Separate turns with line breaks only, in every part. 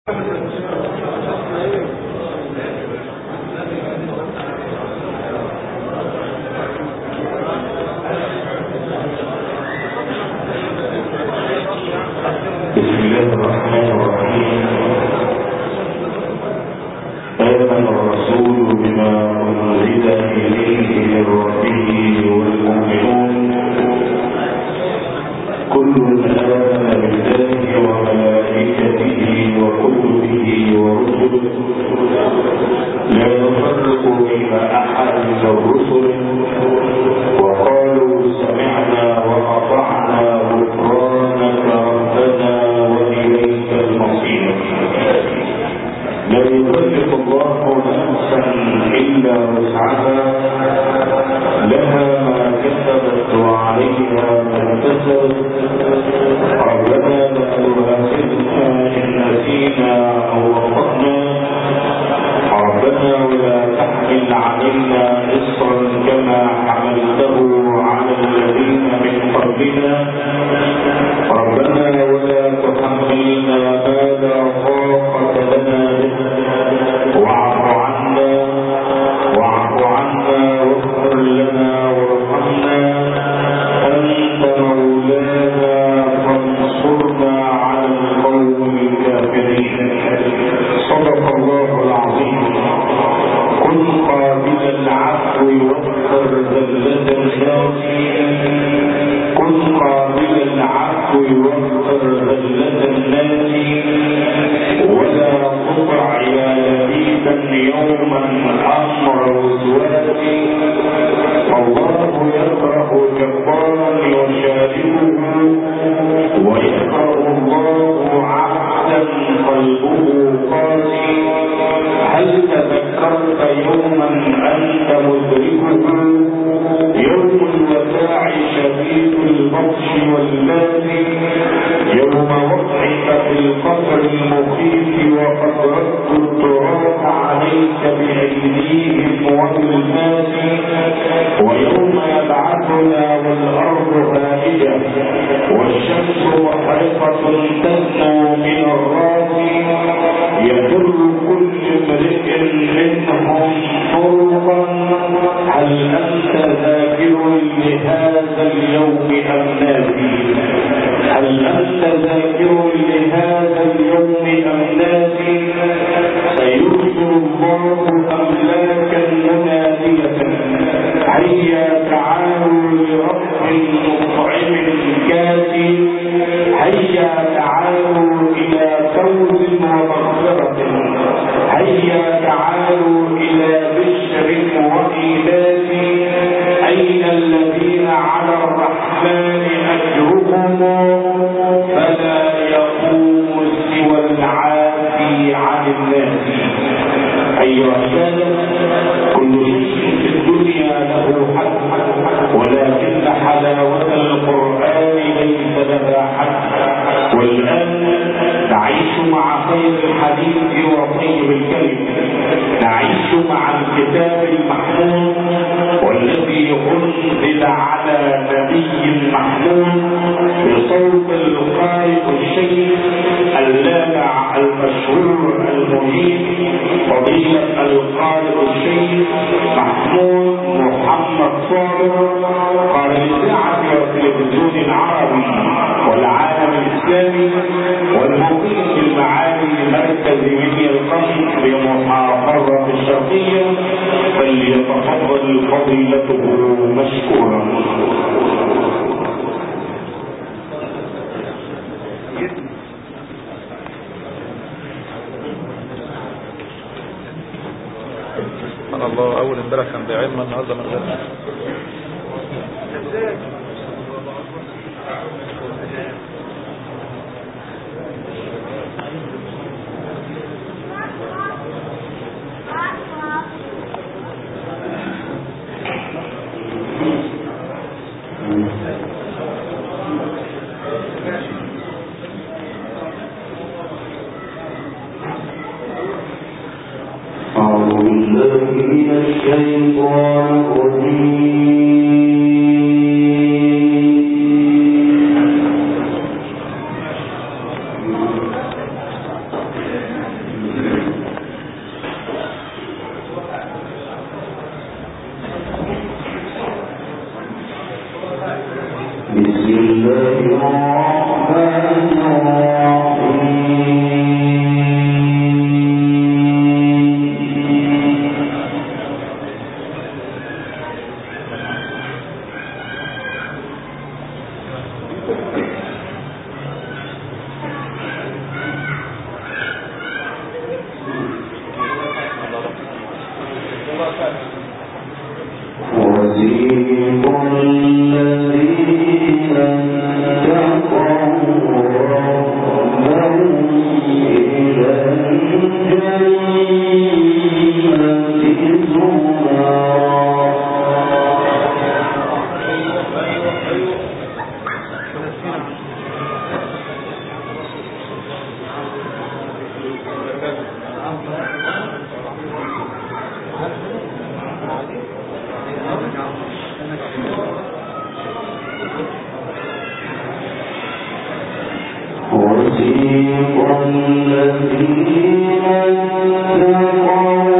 بسم الله الرحمن الرحيم آمن الرسول بما أنزل إليه من ربه والمؤمنون كل آمن بالله وملائكته وكتبه ورسله لا نفرق بين أحد من الرسل وقالوا سمعنا وأطعنا غفرانك ربنا وإليك المصير لا يكلف الله نفسا إلا وسعها لها ما كسبت وعليها ما اكتسبت ربنا لا تؤاخذنا إن نسينا أو أخطأنا ربنا ولا تحمل علينا إصرا كما حملته على الذين من قبلنا ربنا ولا تحملنا ما لا طاقة لنا به واعف عنا واعف عنا واغفر لنا وارحمنا أنت مولانا فانصرنا على القوم الكافرين صدق الله العظيم كن قابل العفو واغفر ذلة الناس كن قابل العفو واغفر ذلة الناس ولا تطع يا لبيبا يوما امر وسواس الله يكره جبارا يشاركه ويكره الله عبدا قلبه قاسي هل تذكرت يوما انت مدركه يوم الوداع شديد البطش واللازم يوم وضعك في القبر المخيف وقد ردوا التراب عليك بايديهم وبالناس ويوم يبعثنا والارض هائجه والشمس محرقه تدنو من الراس يدر كل امرئ منهم طرقا هل انت ذاكر لهذا اليوم ام ناسي هل انت ذاكر لهذا اليوم ام ناسي سيرسل الله املاكا مناديه هيا تعالوا لرب مطعم كاسي هيا تعالوا الى فوز ومغفره هيا تعالوا الى بشر وإيلاف أين الذين على الرحمن أجرهم فلا يقوم سوى العافي عن الناس أيها السادة كل شيء في الدنيا له حد ولكن حلاوة القرآن ليس لها حد والآن نعيش مع خير الحديث وطيب الكلم نعيش مع الكتاب المحمود والذي أنزل على نبي محمود بصوت القارئ الشيخ اللامع المشهور المجيد فضيلة القارئ الشيخ محمود محمد صابر قارئ الإذاعة والتلفزيون العربي والعالم الإسلامي والمقيم في المعالي مركز مني القصر بمحافظة الشرقية فليتفضل فضيلته مشكورا
سبحان الله اول امبارح كان بعلم النهارده من غير
أعوذ بالله من الشيطان الرجيم وسيق الذين اتقوا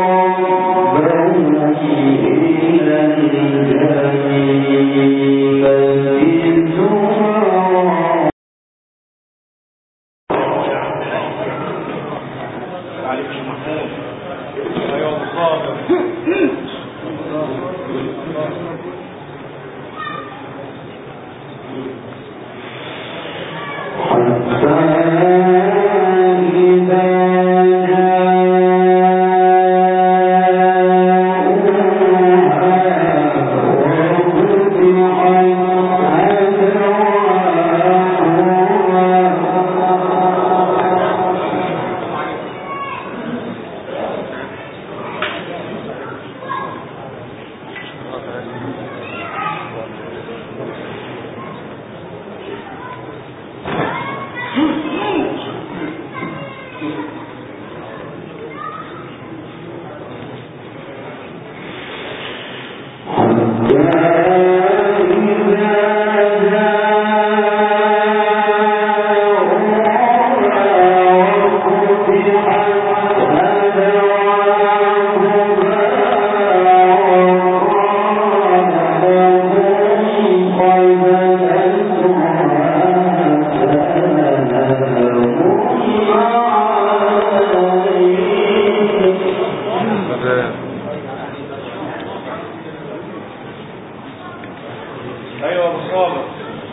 ربهم إلى الجنة زمرا حتى إذا
ايوه ابو صابر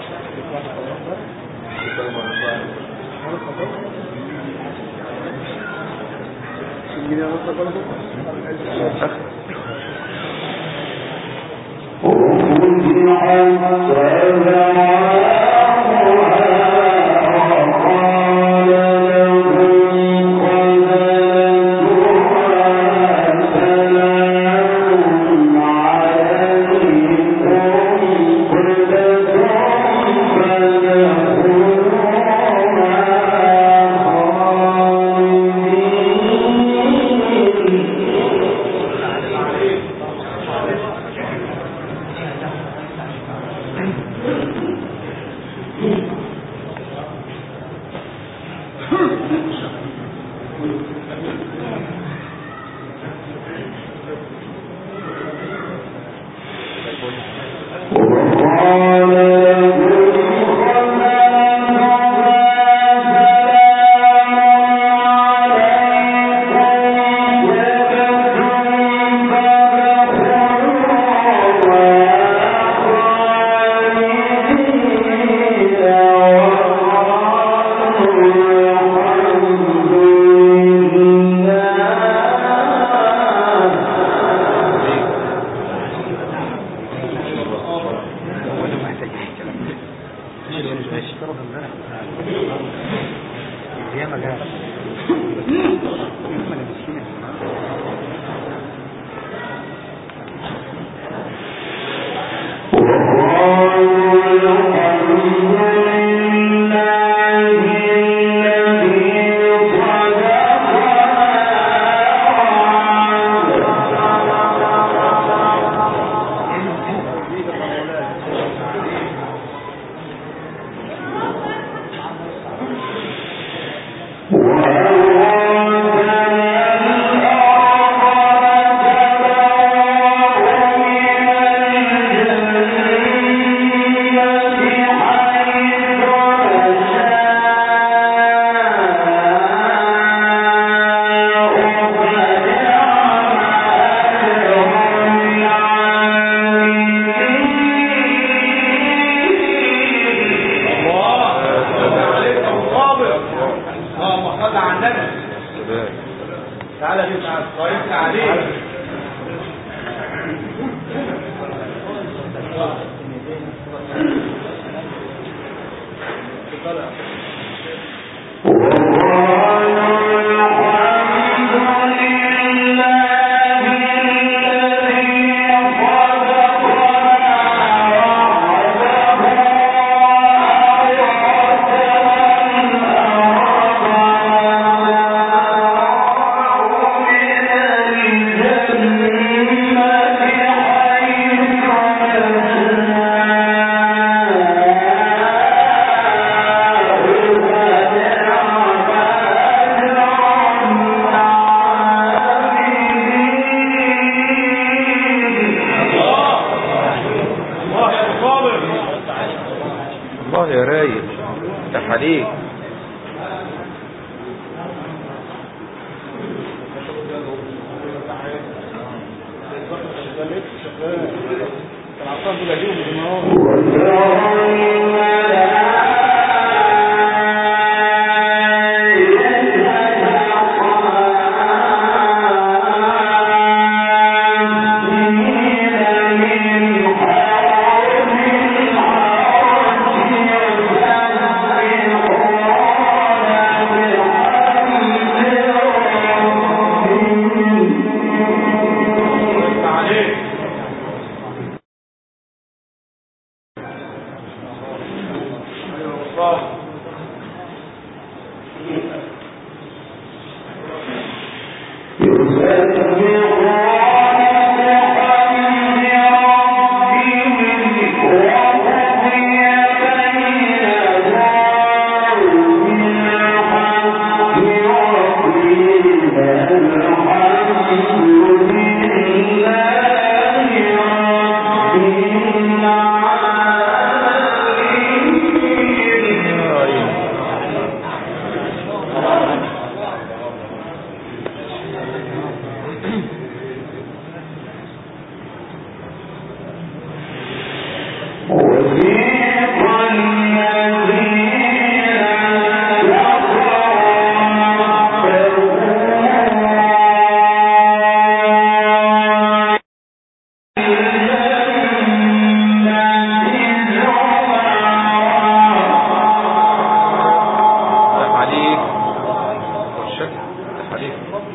تعالى دي تعالى طيب عليك
Thank you.
عليك افتح عليك والشك افتح عليك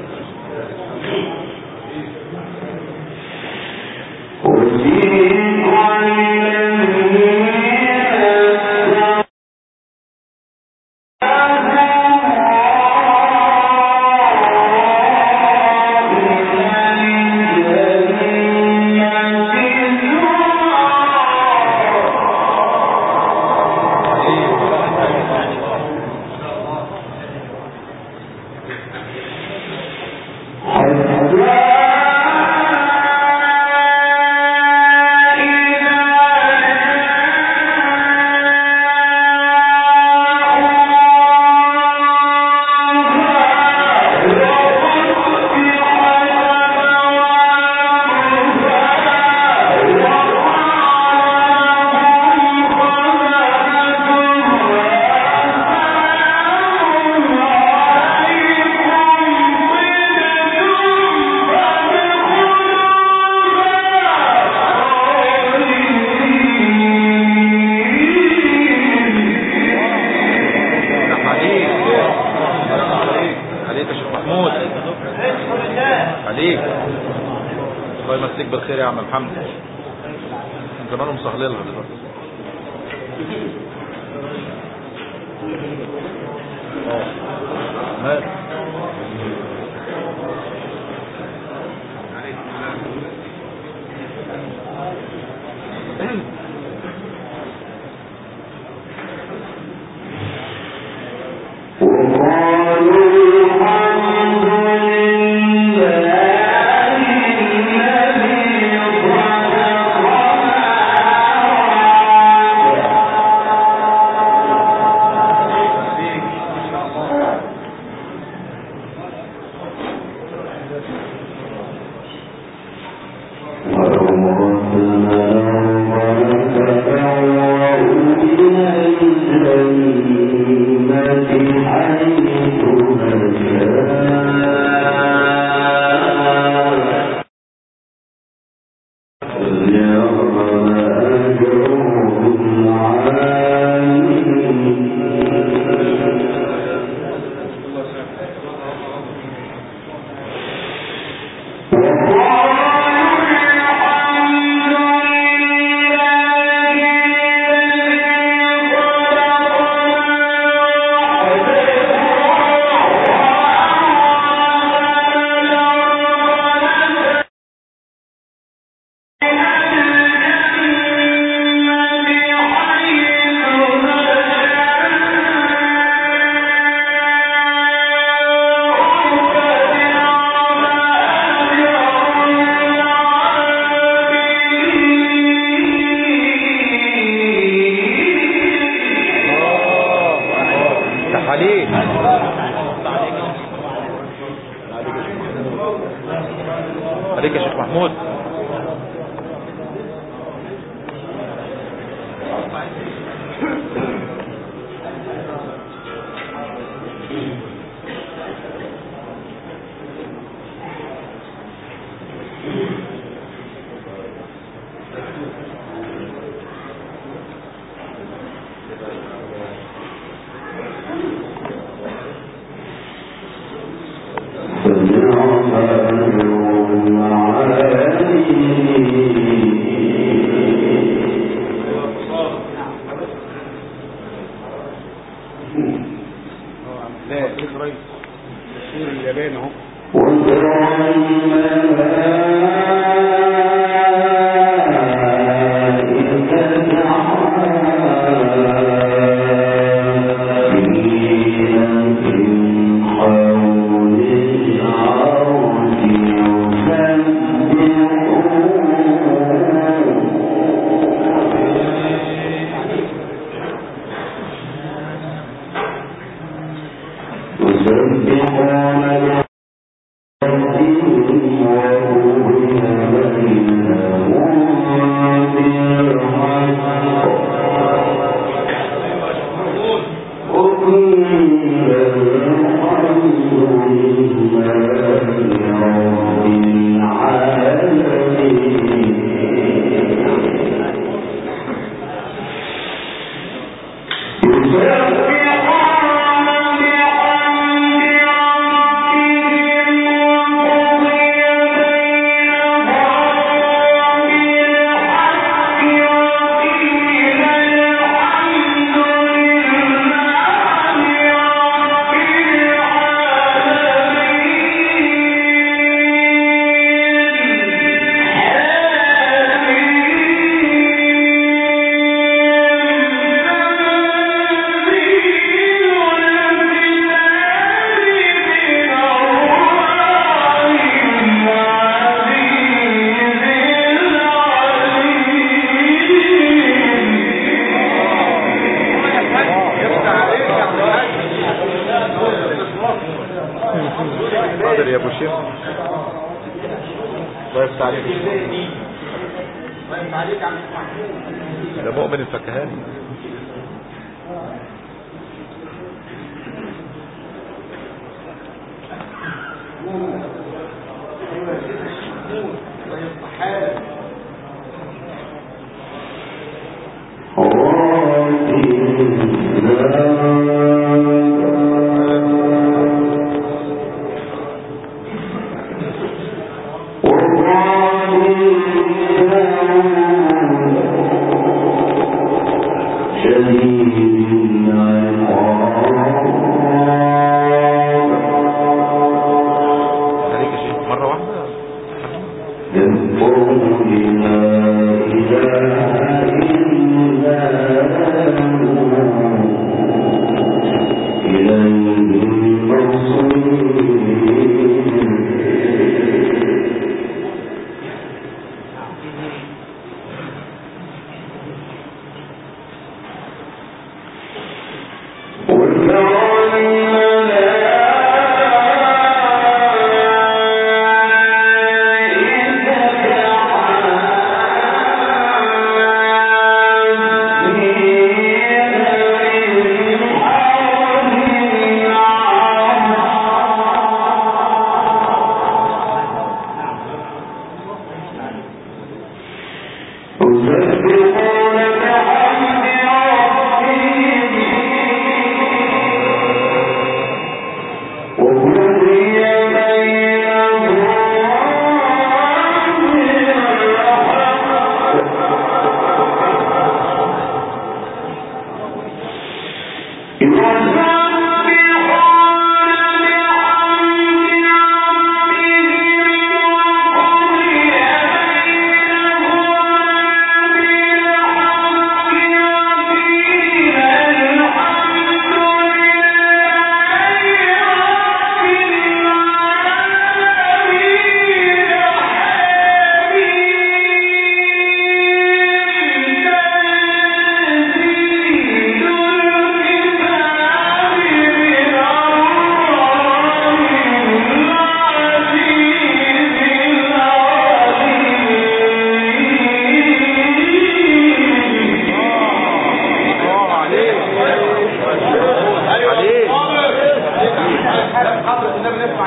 افتح عليك عليك يا شيخ محمود عليك الله يمسيك بالخير يا عم محمد من زمان مسهللها دلوقتي اه عليك يا شيخ محمود
لا إسرائيل بشير اليابان اهو
يسبحون
حاضر يا ابو شيخ الله يفتح عليك ده مؤمن الفكهاني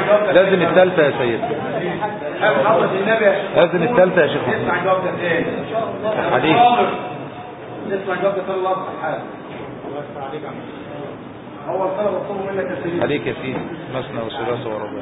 لازم الثالثة يا سيد
حضرة النبي يا شيخ
لازم الثالثة يا شيخ
نسمع
محمود
الجواب ده تاني
حديث.
نسمع الجواب ده صلى الله عليه وسلم هو الطلب مطلوب منك يا سيدي
عليك يا سيدي مثنى وثلاث ورباع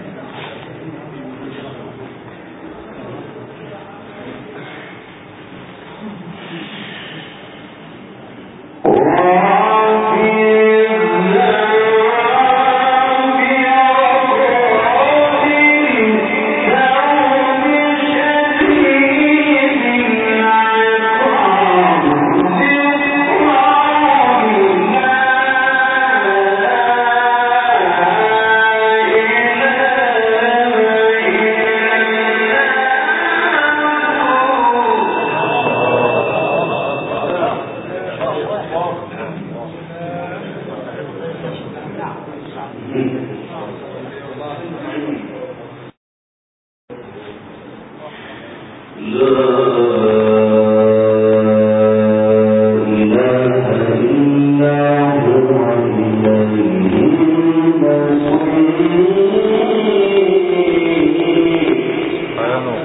بيانه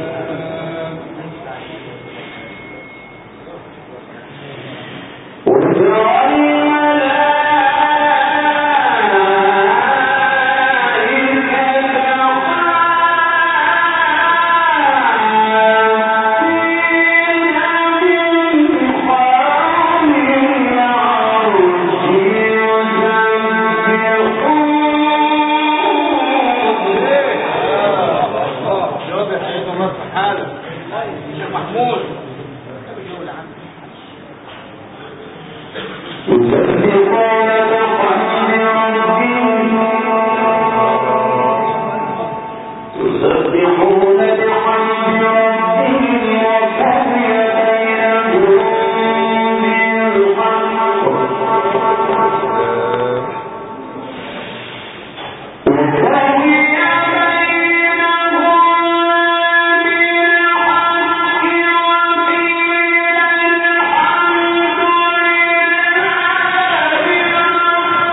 جواب يا سيدي الله حالا شيخ محمود
يسبحون بحمد ربهم وقضي بينهم بالحق وقضي بينهم بالحق وقيل الحمد لله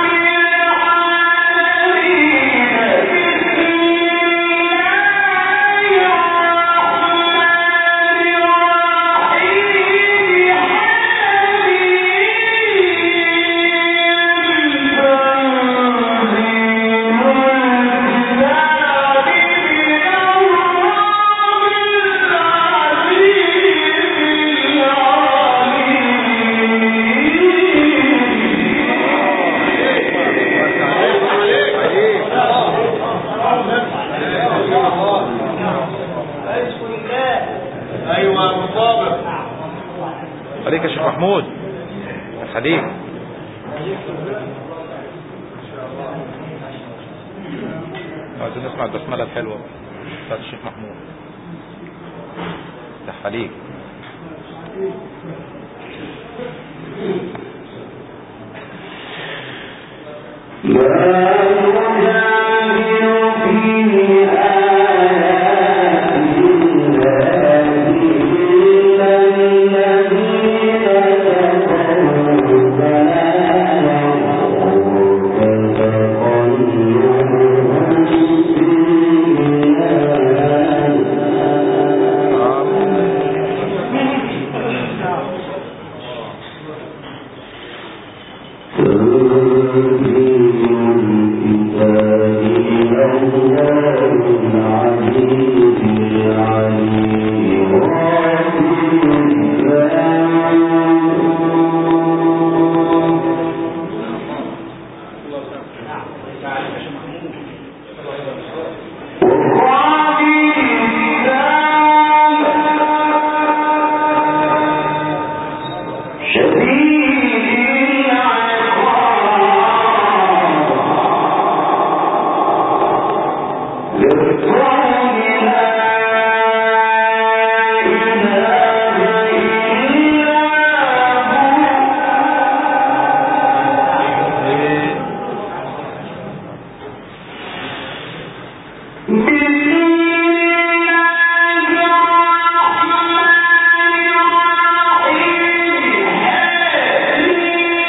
ايوه مطابق
عليك يا شيخ محمود خليك عايزين نسمع البسملة الحلوة بتاعت الشيخ محمود ده خليك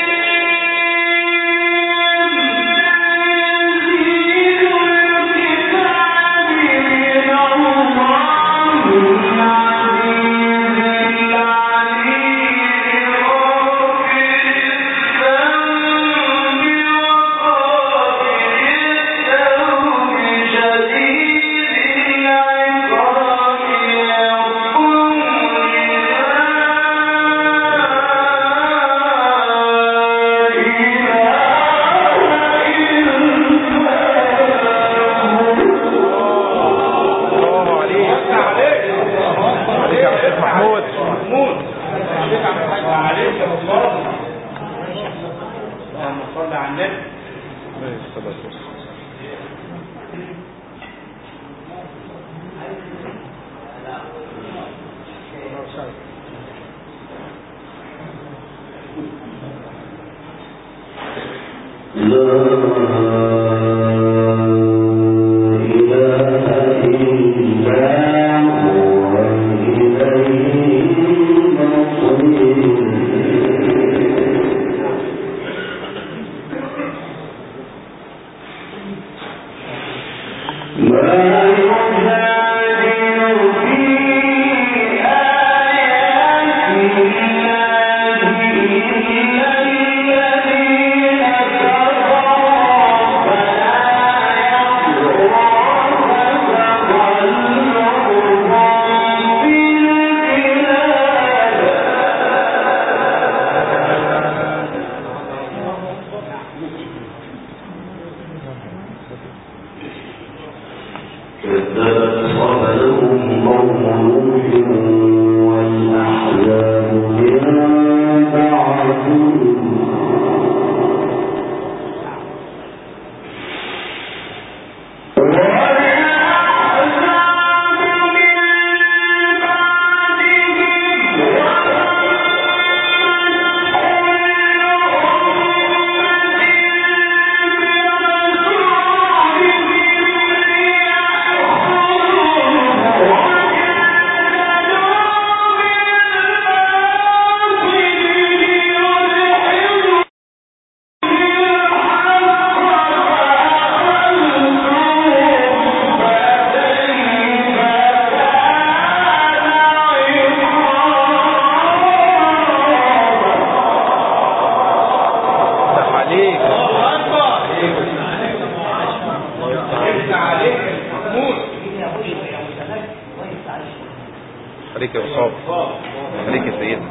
Thank you.
كذبت قبلهم قوم نوح والأحزاب من بعدهم
افتح عليك
الله اكبر افتح عليك محمود
عليك يا أصاب عليك يا سيدنا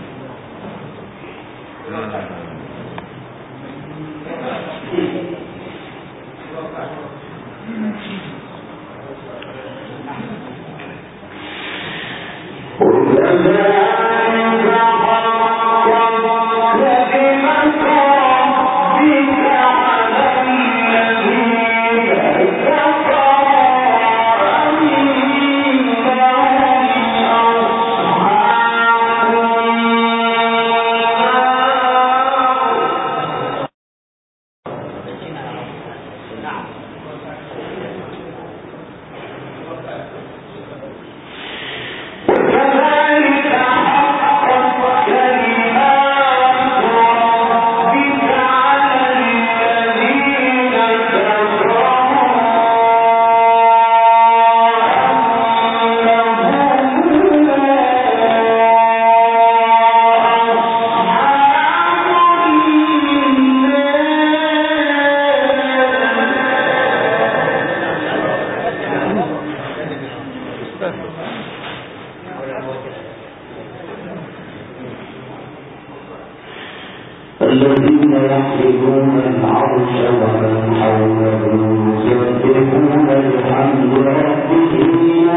الذين يحملون العرش ومن حوله يسبحون بحمد ربهم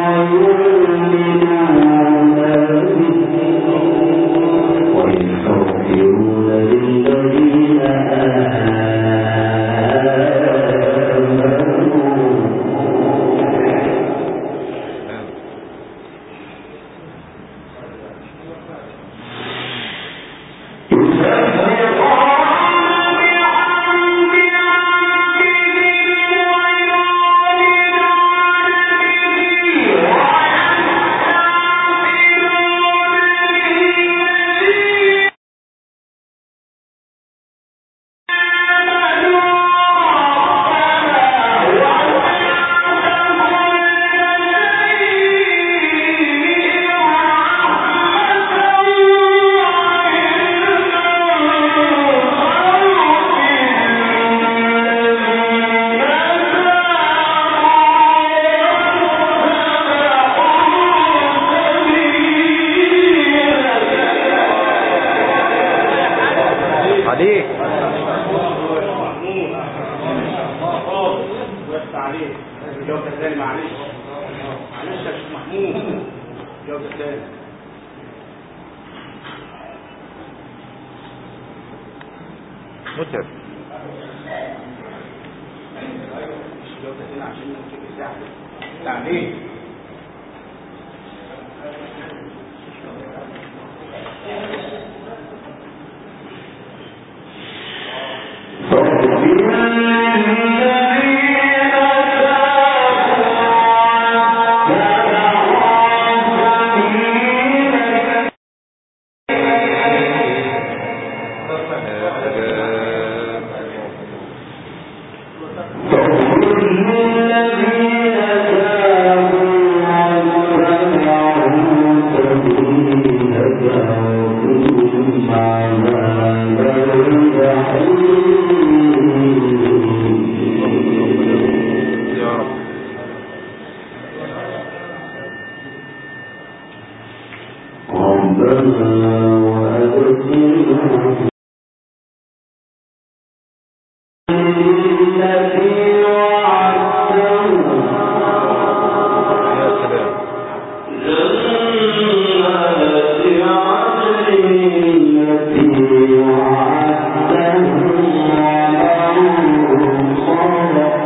ويؤمنون به ويستغفرون للذين آمنوا
عليك
وقفت عليك جاوبت تاني معلش معلش يا شيخ محمود جاوبت تاني
متعب
جاوبت تاني عشان نمسك الساعه تعليم
الذين وأدخلهم التي وعدتهم
يا سلام
جنات عدن التي وعدتهم ومن صدق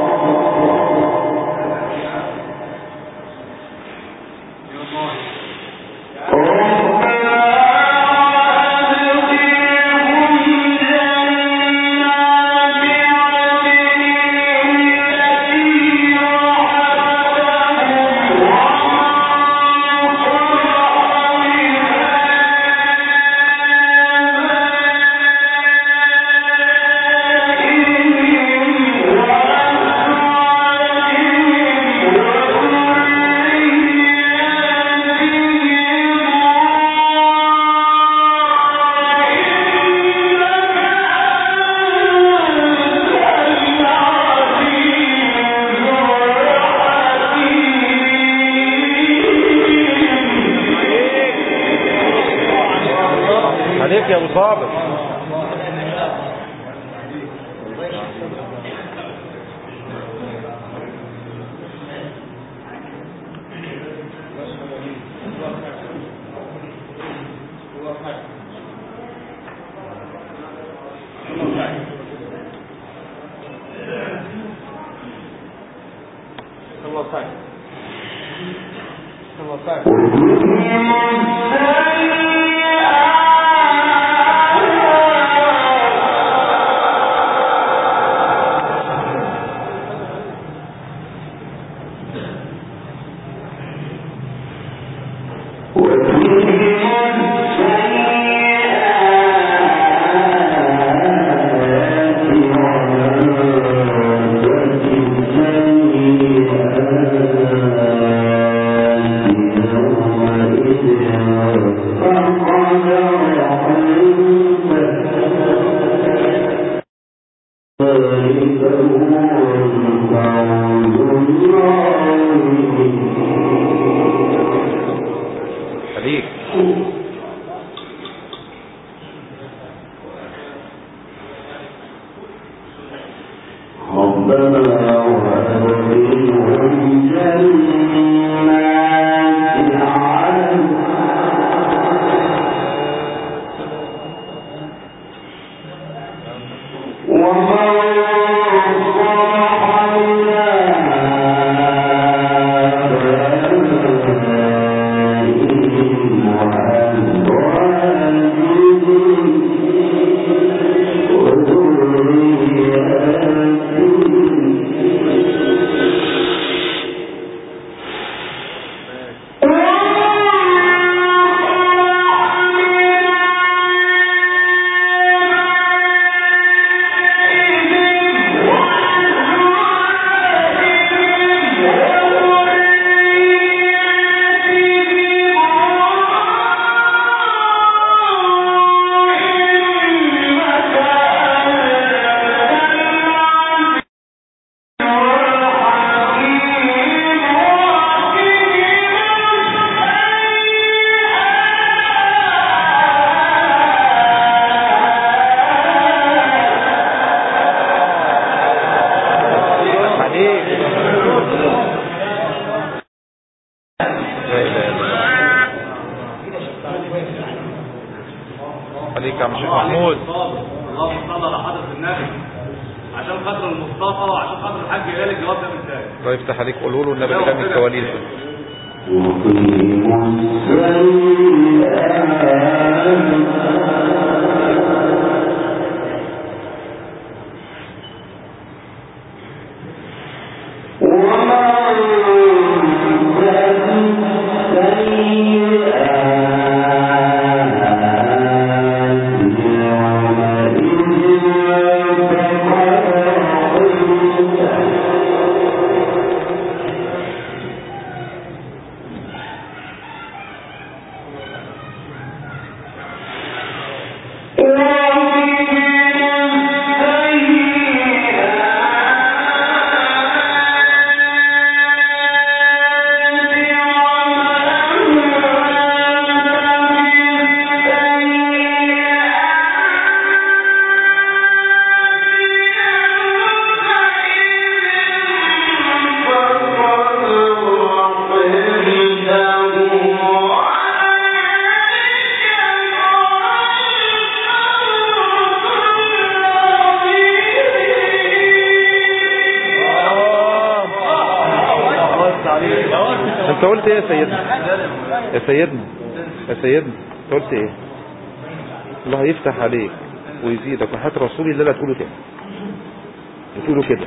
عليك يا ابو صابر
الله خير الله خير
عليك
ربنا وأدخلهم جنات عدن ومن صلح من آبائهم وأزواجهم
عليك لا اله الا الله عليك يا عم شيخ محمود
اللهم صل على حضرة النبي عشان خاطر المصطفى وعشان خاطر الحاج هلال الجواب ده من تاني
الله يفتح عليك قولوا له النبي ده من الكواليس
وقهم السيئات ومن تك السيئات يومئذ فقد
انت قلت ايه يا سيدنا يا سيدنا يا سيدنا انت قلت ايه الله يفتح عليك ويزيدك وحياة رسول الله لا تقوله تاني تقوله كده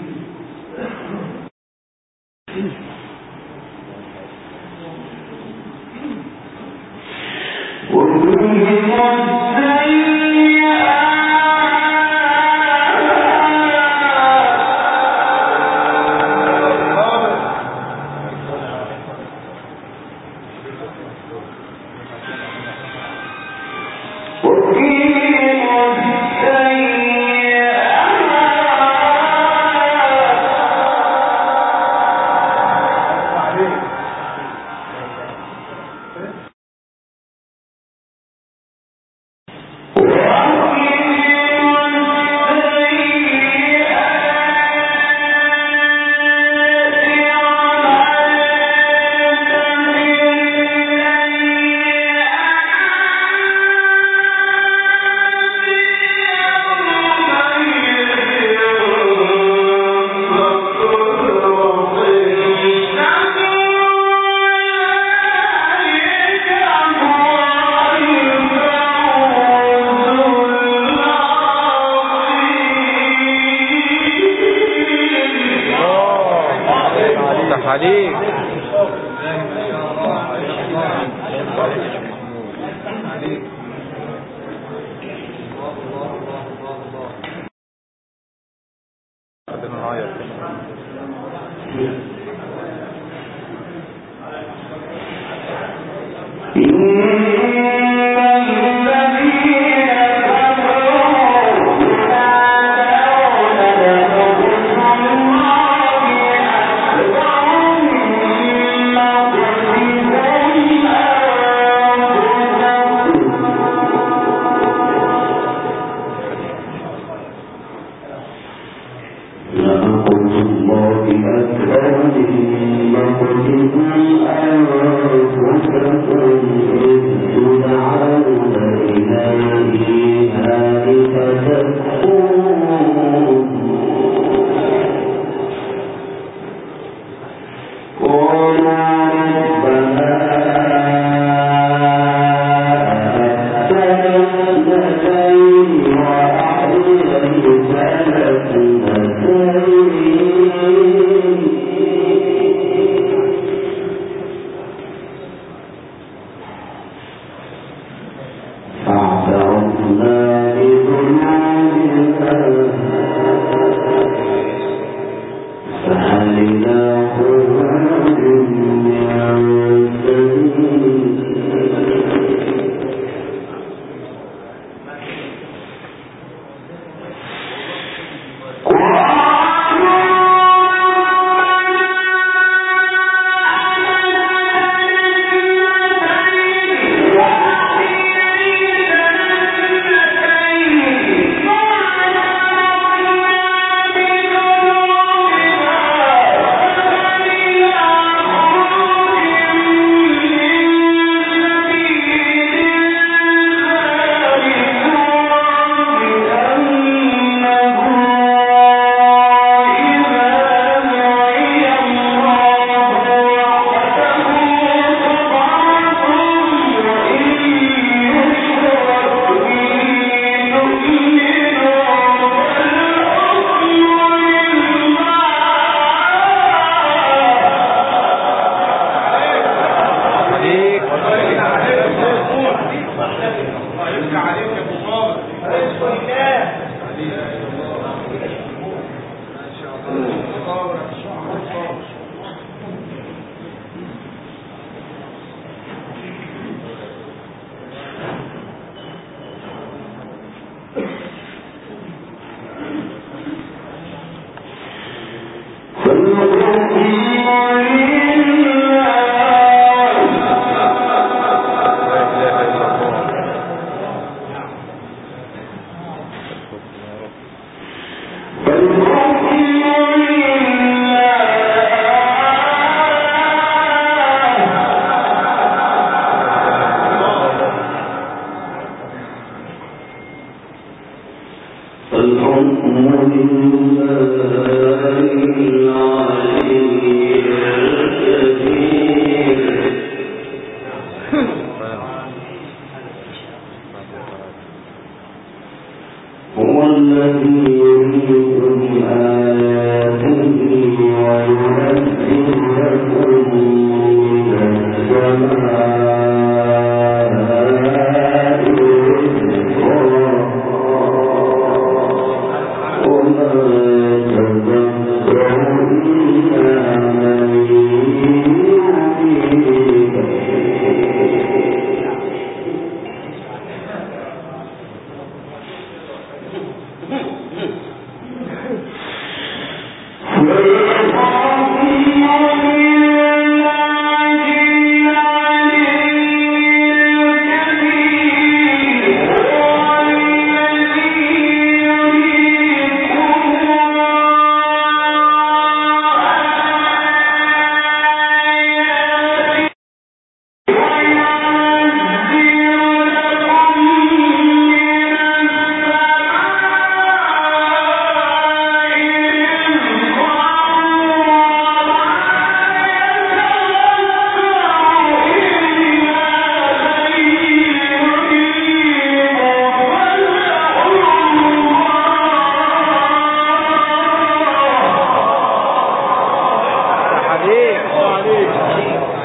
يفتح عليك خلينا نعيط
فهل إلى خروج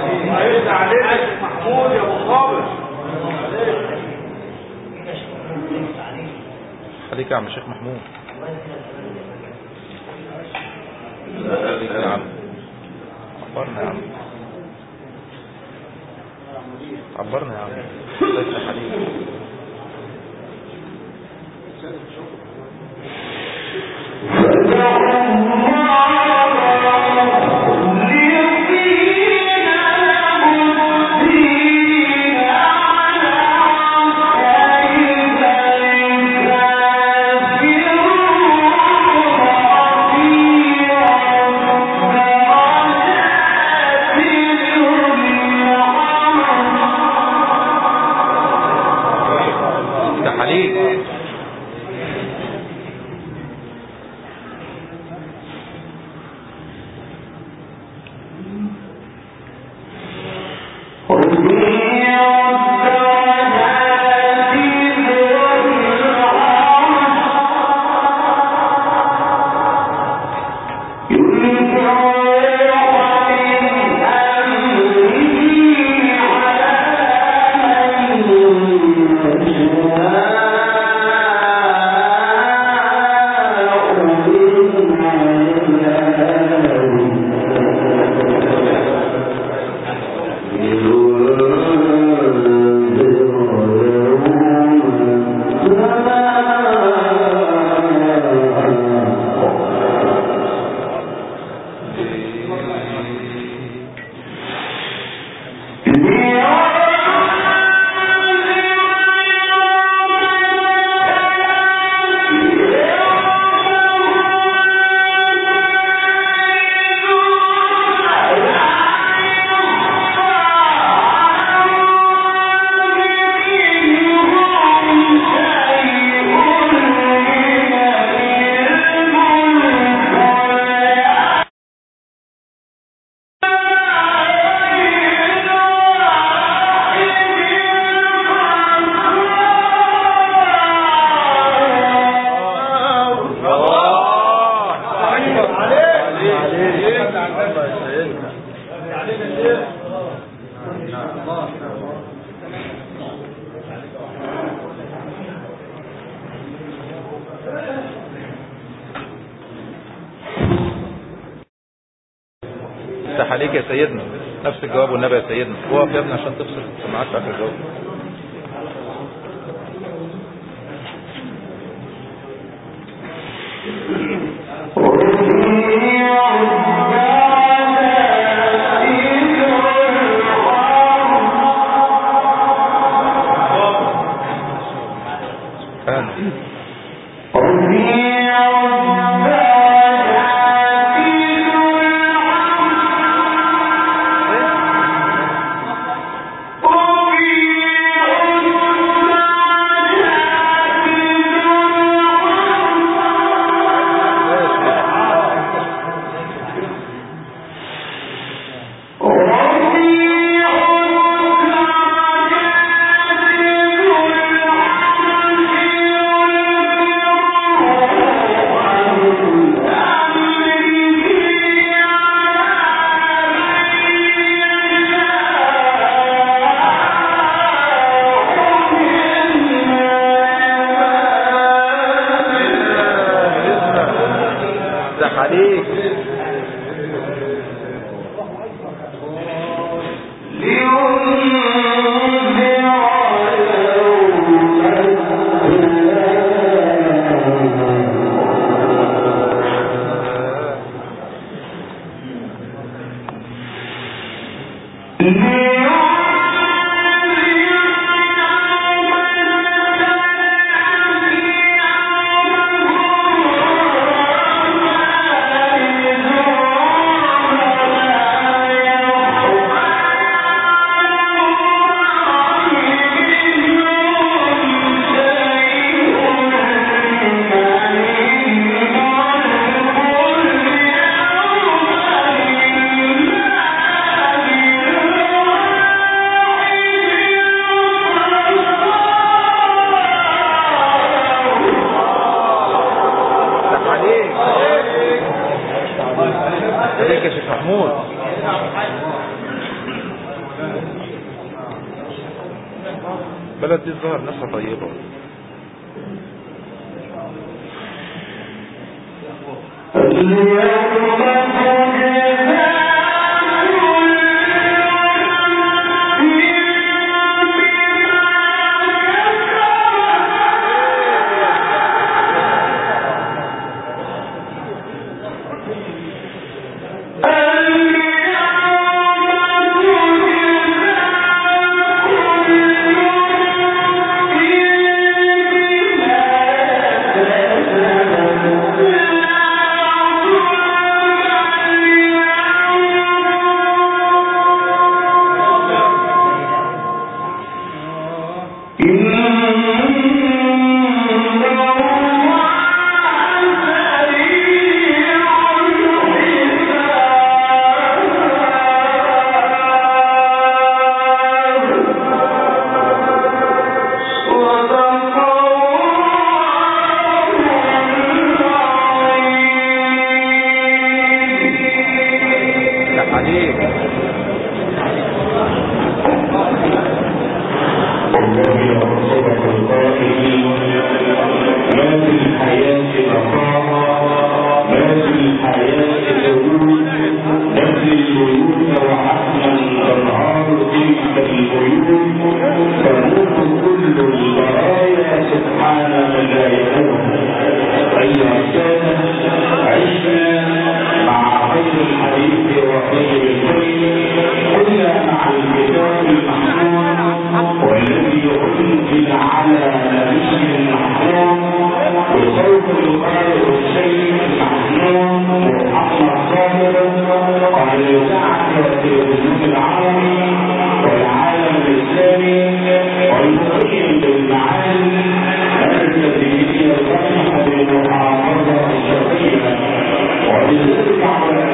هيفتح عليك يا شيخ محمود يا ابو خابر
خليك يا عم الشيخ محمود خليك يا عم عبرنا يا عم عبرنا يا عم الله يفتح عليك يفتح عليك يفتح عليك يا سيدنا نفس الجواب والنبي يا سيدنا وقف يا ابني عشان تفصل السماعات بتاعت الجواب سبحانه يفتح عليك يفتح عليك عليك يا شيخ محمود بلد دي الظاهر ناسها طيبة لا عليك
والله صدق القائل ما في الحياة مقام ما في الحياة حدود نبني البيوت وحتما تنهار تلك البيوت تموت كل البرايا سبحان من لا يموت أيها السادة عشنا مع خير الحديث وخير الكريم كنا مع الكتاب المحمود والذي أنزل على نبي محمود بصوت القارئ الشيخ محمود محمد صابر عن الإذاعة والتلفزيون العربي والعالم الإسلامي والمقيم بالمعالي التي هي صفحة المحافظة الشرقية وبالإذاعة